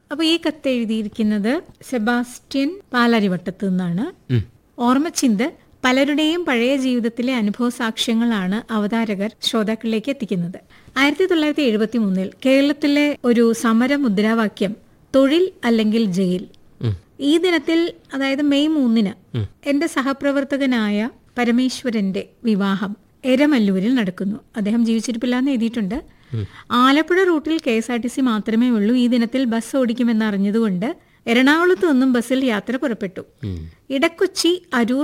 അപ്പൊ ഈ കത്ത് എഴുതിയിരിക്കുന്നത് സെബാസ്റ്റ്യൻ പാലാരിവട്ടത്ത് നിന്നാണ് ഉം. ഓർമ്മച്ചിന്ത് പലരുടെയും പഴയ ജീവിതത്തിലെ അനുഭവ സാക്ഷ്യങ്ങളാണ് അവതാരകർ ശ്രോതാക്കളിലേക്ക് എത്തിക്കുന്നത് ആയിരത്തി തൊള്ളായിരത്തി എഴുപത്തി മൂന്നിൽ കേരളത്തിലെ ഒരു സമര മുദ്രാവാക്യം തൊഴിൽ അല്ലെങ്കിൽ ജയിൽ ഉം. ഈ ദിനത്തിൽ അതായത് മെയ് മൂന്നിന് എന്റെ സഹപ്രവർത്തകനായ പരമേശ്വരന്റെ വിവാഹം എരമല്ലൂരിൽ നടക്കുന്നു അദ്ദേഹം ജീവിച്ചിരിപ്പില്ല എന്ന് എഴുതിയിട്ടുണ്ട് ആലപ്പുഴ റൂട്ടിൽ K S R T C മാത്രമേ ഉള്ളൂ ഈ ദിനത്തിൽ ബസ് ഓടിക്കുമെന്ന് അറിഞ്ഞതുകൊണ്ട് എറണാകുളത്ത് നിന്നും ബസ്സിൽ യാത്ര പുറപ്പെട്ടു ഇടക്കൊച്ചി അരൂർ